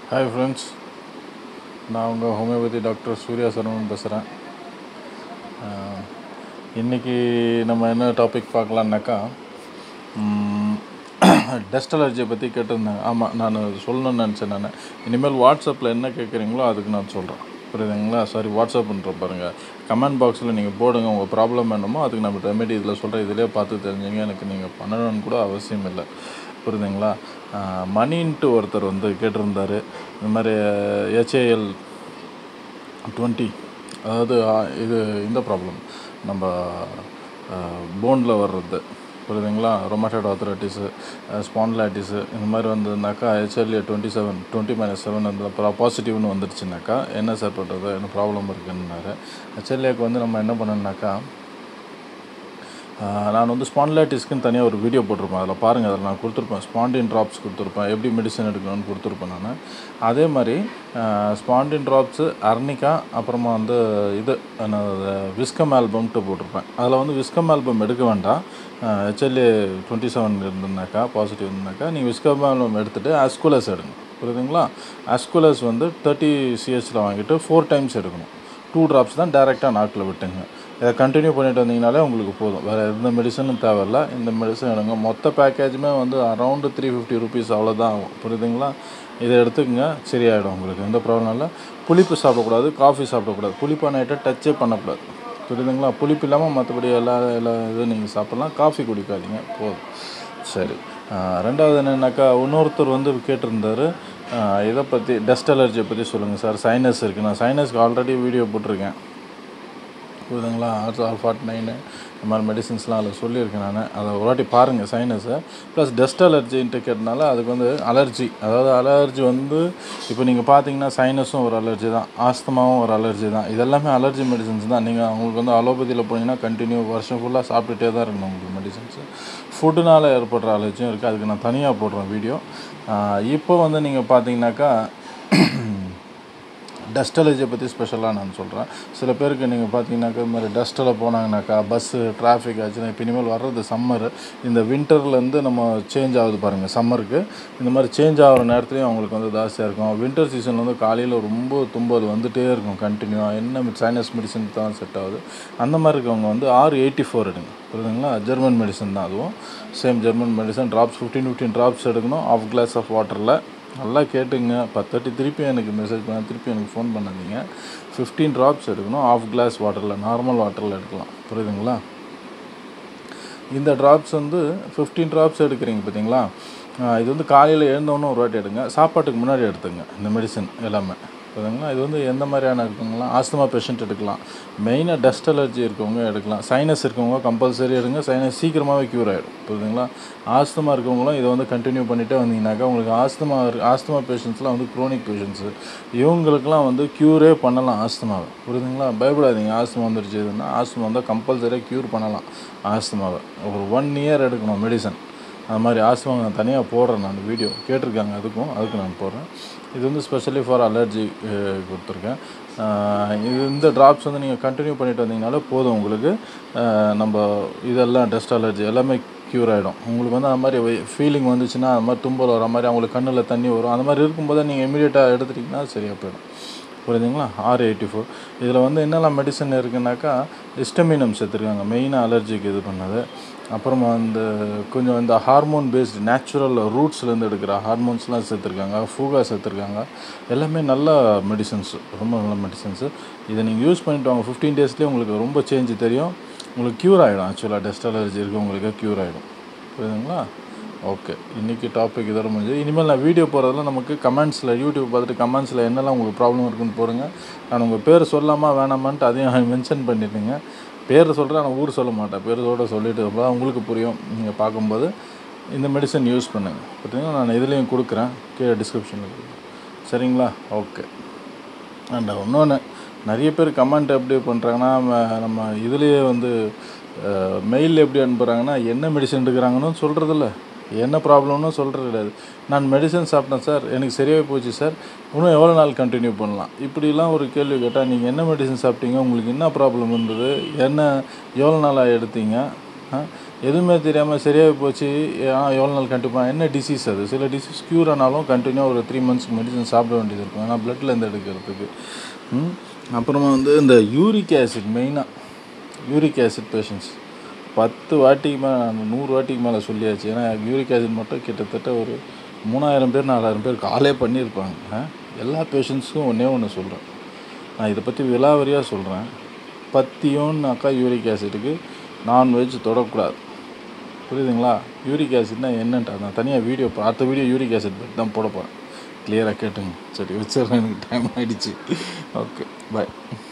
Hi friends நான் உங்கள் homeopathy doctor Surya Saravanan பேசுகிறேன் இன்றைக்கி நம்ம என்ன டாபிக் பார்க்கலான்னாக்கா டஸ்ட் அலர்ஜியை பற்றி கேட்டிருந்தேன் ஆமாம் நான் சொல்லணும்னு நினச்சேன் நான் இனிமேல் வாட்ஸ்அப்பில் என்ன கேட்குறீங்களோ அதுக்கு நான் சொல்கிறேன் புரியுதுங்களா சாரி வாட்ஸ்அப்ன்ற பாருங்கள் கமெண்ட் பாக்ஸில் நீங்கள் போடுங்க உங்கள் ப்ராப்ளம் என்னமோ அதுக்கு நம்ம ரெமெடி இதில் சொல்கிறேன் இதிலே பார்த்து தெரிஞ்சுங்க எனக்கு நீங்கள் பண்ணணும்னு கூட அவசியம் இல்லை புரியுதுங்களா மணின்ட்டு ஒருத்தர் வந்து கேட்டிருந்தார் இந்த மாதிரி ஹெச்ஏஎல் டுவெண்ட்டி அதாவது ஆ, இது இந்த ப்ராப்ளம் நம்ம போனில் வர்றது புரியுதுங்களா ரொமாட்டட் ஆத்தரைட்டிஸு ஸ்பான்லைட்டிஸு இந்த மாதிரி வந்ததுனாக்கா HLA twenty seven twenty minus seven அந்த பாசிட்டிவ்னு வந்துடுச்சுனாக்கா என்ன சார் பண்ணுறது என்ன ப்ராப்ளம் இருக்குன்னாரு ஹெச்எல்ஏக்கு வந்து நம்ம என்ன பண்ணணுனாக்கா ஆஹ் நான் வந்து ஸ்பான்லைட்டிஸ்க்குன்னு தனியாக ஒரு வீடியோ போட்டிருப்பேன் அதில் பாருங்கள் அதில் நான் கொடுத்துருப்பேன் ஸ்பாண்டின் ட்ராப்ஸ் கொடுத்துருப்பேன் எப்படி மெடிசன் எடுக்கணும்னு கொடுத்துருப்பேன் நான் அதே மாதிரி ஸ்பாண்டின் ட்ராப்ஸு அர்னிகா அப்புறமா வந்து இது என்னது விஸ்கம் ஆல்பம்ட்டு போட்டிருப்பேன் அதில் வந்து விஸ்கம் ஆல்பம் எடுக்க வேண்டாம் ஹெச்எல்ஏ டுவெண்ட்டி செவன் இருந்ததுனாக்கா பாசிட்டிவ் இருந்ததுனாக்கா நீங்கள் விஸ்கம் ஆல்பம் எடுத்துகிட்டு அஸ்குலஸ் எடுங்க புரியுதுங்களா அஸ்குலஸ் வந்து தேர்ட்டி சிஹெச்சில் வாங்கிட்டு ஃபோர் டைம்ஸ் எடுக்கணும் டூ ட்ராப்ஸ் தான் டேரெக்டாக நாக்கில் விட்டுங்க இதை கண்டினியூ பண்ணிட்டு வந்தீங்கனாலே உங்களுக்கு போதும் வேறு எந்த மெடிசனும் தேவையில்ல இந்த மெடிசன் எடுங்க மொத்த பேக்கேஜுமே வந்து அரௌண்டு த்ரீ ஃபிஃப்டி ருபீஸ் அவ்வளோதான் ஆகும் புரியுதுங்களா இதை எடுத்துக்கங்க சரியாயிடும் உங்களுக்கு எந்த ப்ராப்ளம் இல்லை புளிப்பு சாப்பிடக்கூடாது காஃபி சாப்பிடக்கூடாது புளிப்பான ஐட்டம் டச்சே பண்ணக்கூடாது புரியுதுங்களா புளிப்பு இல்லாமல் மற்றபடி எல்லா எல்லா இதுவும் நீங்கள் சாப்பிட்லாம் காஃபி குடிக்காதீங்க போதும் சரி ஆஹ் ரெண்டாவது என்னென்னாக்கா இன்னொருத்தர் வந்து கேட்டிருந்தாரு ஆஹ் இதை பற்றி டஸ்ட் அலர்ஜியை பற்றி சொல்லுங்கள் சார் சைனஸ் இருக்குது நான் சைனஸ்க்கு ஆல்ரெடி வீடியோ போட்டிருக்கேன் புரியுதுங்களா ஆர்ஸ் ஆர் ஃபார்ட்டி நைனு இந்த மாதிரி மெடிசின்ஸ்லாம் அதில் சொல்லியிருக்கேன் நான் அதை ஒரு வாட்டி பாருங்கள் சைனஸை ப்ளஸ் டஸ்ட் அலர்ஜின்ட்டு கேட்டனால அதுக்கு வந்து அலர்ஜி அதாவது அலர்ஜி வந்து இப்போ நீங்கள் பார்த்தீங்கன்னா சைனஸும் ஒரு அலர்ஜி தான் ஆஸ்தமாவும் ஒரு அலர்ஜி தான் இதெல்லாமே அலர்ஜி மெடிசின்ஸ் தான் நீங்கள் உங்களுக்கு வந்து அலோபதியில் போனீங்கன்னா கண்டினியூ வருஷம் ஃபுல்லாக சாப்பிட்டுட்டே தான் இருக்கணும் உங்களுக்கு மெடிசின்ஸு ஃபுட்டுனால் ஏற்படுற அலர்ஜியும் இருக்குது அதுக்கு நான் தனியாக போடுறேன் வீடியோ இப்போ வந்து நீங்கள் பார்த்தீங்கன்னாக்கா டஸ்ட் அலர்ஜியை பற்றி ஸ்பெஷலாக நான் சொல்கிறேன் சில பேருக்கு நீங்கள் பார்த்தீங்கன்னாக்கா இந்த மாதிரி டஸ்ட்டில் போனாங்கனாக்கா பஸ்ஸு டிராஃபிக் ஆச்சுன்னா இப்போ இனிமேல் வர்றது சம்மர் இந்த வின்டர்லேருந்து நம்ம சேஞ்ச் ஆகுது பாருங்கள் சம்மருக்கு இந்த மாதிரி சேஞ்ச் ஆகிற நேரத்துலையும் அவங்களுக்கு வந்து ஜாஸ்தியாக இருக்கும் வின்டர் சீசன் வந்து காலையில் ரொம்ப தும்பல் வந்துகிட்டே இருக்கும் கண்டினியூவாக என்ன சைனஸ் மெடிசன் தான் செட் ஆகுது அந்த மாதிரி இருக்கவங்க வந்து ஆறு எயிட்டி ஃபோர் எடுங்க புரியுதுங்களா ஜெர்மன் மெடிசன் தான் அதுவும் same German medicine drops fifteen fifteen drops எடுக்கணும் ஆஃப் கிளாஸ் ஆஃப் வாட்டரில் நல்லா கேட்டுங்க பத்தட்டி திருப்பி எனக்கு மெசேஜ் பண்ண திருப்பி எனக்கு ஃபோன் பண்ணாதீங்க ஃபிஃப்டீன் ட்ராப்ஸ் எடுக்கணும் ஆஃப் கிளாஸ் வாட்டரில் நார்மல் வாட்டரில் எடுக்கலாம் புரியுதுங்களா இந்த ட்ராப்ஸ் வந்து ஃபிஃப்டீன் ட்ராப்ஸ் எடுக்கிறீங்க பார்த்தீங்களா ஆஹ் இது வந்து காலையில் எழுந்தோன்னே ஒரு வாட்டி எடுங்க சாப்பாட்டுக்கு முன்னாடி எடுத்துங்க இந்த மெடிசன் எல்லாமே புரியுதுங்களா இது வந்து எந்த மாதிரியான இருக்குங்களா ஆஸ்துமா பேஷண்ட் எடுக்கலாம் மெயினாக டஸ்ட் அலர்ஜி இருக்கவங்க எடுக்கலாம் சைனஸ் இருக்கவங்க கம்பல்சரி எடுங்க சைனஸ் சீக்கிரமாகவே க்யூர் ஆகிடும் புரியுதுங்களா ஆஸ்துமா இருக்கவங்களும் இதை வந்து கண்டினியூ பண்ணிகிட்டே வந்தீங்கன்னாக்கா உங்களுக்கு ஆஸ்துமா ஆஸ்துமா பேஷண்ட்ஸ்லாம் வந்து க்ரோனிக் பேஷண்ட்ஸு இவங்களுக்குலாம் வந்து க்யூரே பண்ணலாம் ஆஸ்துமாவை புரியுதுங்களா பயப்படாதீங்க ஆஸ்துமா வந்துருச்சு இதுன்னா ஆஸ்துமா வந்தால் கம்பல்சரியாக க்யூர் பண்ணலாம் ஆஸ்துமாவை ஒரு ஒன் இயர் எடுக்கணும் மெடிசன் அது மாதிரி ஆஸ்துமா நான் தனியாக போடுறேன் நான் வீடியோ கேட்டிருக்காங்க அதுக்கும் அதுக்கு நான் போடுறேன் இது வந்து ஸ்பெஷலி ஃபார் அலர்ஜி கொடுத்துருக்கேன் ஆஹ் இது இந்த ட்ராப்ஸ் வந்து நீங்கள் கண்டினியூ பண்ணிட்டு வந்தீங்கனாலே போதும் உங்களுக்கு ஆஹ் நம்ம இதெல்லாம் டஸ்ட் அலர்ஜி எல்லாமே க்யூர் ஆகிடும் உங்களுக்கு வந்து அந்த மாதிரி ஃபீலிங் வந்துச்சுன்னா அந்த மாதிரி தும்பல் வர மாதிரி அவங்களுக்கு கண்ணில் தண்ணி வரும் அந்த மாதிரி இருக்கும்போது நீங்கள் இமீடியட்டாக எடுத்துட்டிங்கன்னா சரியாக போயிடும் புரியுதுங்களா ஆர் எயிட்டி ஃபோர் இதில் வந்து என்னெல்லாம் மெடிசன் இருக்குன்னாக்கா ஹிஸ்டமினம் சேர்த்துருக்காங்க மெயினாக அலர்ஜிக்கு இது பண்ணது அப்புறமா வந்து கொஞ்சம் இந்த ஹார்மோன் பேஸ்டு நேச்சுரல் ரூட்ஸ்லேருந்து எடுக்கிற ஹார்மோன்ஸ்லாம் சேர்த்துருக்காங்க ஃபூகா சேர்த்துருக்காங்க எல்லாமே நல்ல மெடிசன்ஸ் ரொம்ப நல்ல மெடிசன்ஸு இதை நீங்கள் யூஸ் பண்ணிட்டு வாங்க ஃபிஃப்டீன் டேஸ்லேயே உங்களுக்கு ரொம்ப சேஞ்சு தெரியும் உங்களுக்கு க்யூர் ஆகிடும் ஆக்சுவலாக டஸ்ட் அலர்ஜி இருக்கவங்களுக்கு க்யூர் ஆகிடும் புரியுதுங்களா ஓகே இன்றைக்கி டாபிக் இதோட முடிஞ்சது இனிமேல் நான் வீடியோ போகிறதுல நமக்கு கமெண்ட்ஸில் யூடியூப் பார்த்துட்டு கமெண்ட்ஸில் என்னெல்லாம் உங்களுக்கு ப்ராப்ளம் இருக்குன்னு போடுங்க நான் உங்கள் பேர் சொல்லாமா வேணாமான்ட்டு அதையும் மென்ஷன் பண்ணிடுங்க பேர் சொல்கிறேன் நான் ஊர் சொல்ல மாட்டேன் பேரோட சொல்லிட்டு அப்போ தான் உங்களுக்கு புரியும் நீங்கள் பார்க்கும்போது இந்த மெடிசன் யூஸ் பண்ணுங்கள் பார்த்தீங்கன்னா நான் இதுலேயும் கொடுக்குறேன் கீழே டிஸ்கிரிப்ஷனில் சரிங்களா ஓகே அண்ட் இன்னொன்று நிறைய பேர் கமெண்ட் எப்படி பண்ணுறாங்கன்னா நம்ம- நம்ம இதுலேயே வந்து மெயிலில் எப்படி அனுப்புகிறாங்கன்னா என்ன மெடிசன் எடுக்கிறாங்கன்னு சொல்கிறதில்ல என்ன ப்ராப்ளம்னு சொல்கிறது கிடையாது நான் மெடிசன் சாப்பிட்டேன் சார் எனக்கு சரியாகி போச்சு சார் இன்னும் எவ்வளோ நாள் கண்டினியூ பண்ணலாம் இப்படிலாம் ஒரு கேள்வி கேட்டால் நீங்கள் என்ன மெடிசன் சாப்பிட்டீங்க உங்களுக்கு என்ன ப்ராப்ளம் இருந்தது என்ன எவ்வளோ நாளாக எடுத்தீங்க ஆ? எதுவுமே தெரியாமல் சரியாகி போச்சு ஆ எவ்வளோ நாள் கண்டிப்பாக என்ன டிசீஸ் அது சில டிசீஸ் க்யூர் ஆனாலும் கண்டினியூவாக ஒரு த்ரீ மந்த்ஸ்க்கு மெடிசன் சாப்பிட வேண்டியது இருக்கும் ஏன்னா பிளட்லேருந்து எடுக்கிறதுக்கு ம். அப்புறமா வந்து இந்த யூரிக் ஆசிட் மெயினாக யூரிக் ஆசிட் பேஷண்ட்ஸ் பத்து வாட்டிக்கு மேலே நூறு வாட்டிக்கு மேலே சொல்லியாச்சு ஏன்னா யூரிக் ஆசிட் மட்டும் கிட்டத்தட்ட ஒரு மூணாயிரம் பேர் நாலாயிரம் பேர் காலே பண்ணியிருப்பாங்க ஆ? எல்லா பேஷண்ட்ஸுக்கும் ஒன்றே ஒன்று சொல்கிறேன் நான் இதை பற்றி விலாவரியாக சொல்கிறேன் பத்தியம்னாக்கா யூரிக் ஆசிட்டுக்கு நான்வெஜ் தொடக்கூடாது புரியுதுங்களா யூரிக் ஆசிட்னா என்னன்ட்டு நான் தனியாக வீடியோ அடுத்த வீடியோ யூரிக் ஆசிட் பற்றி தான் போட போகிறேன் கிளியராக கேட்டுங்க சரி வச்சிடுறேன் எனக்கு டைம் ஆகிடுச்சு ஓகே பாய்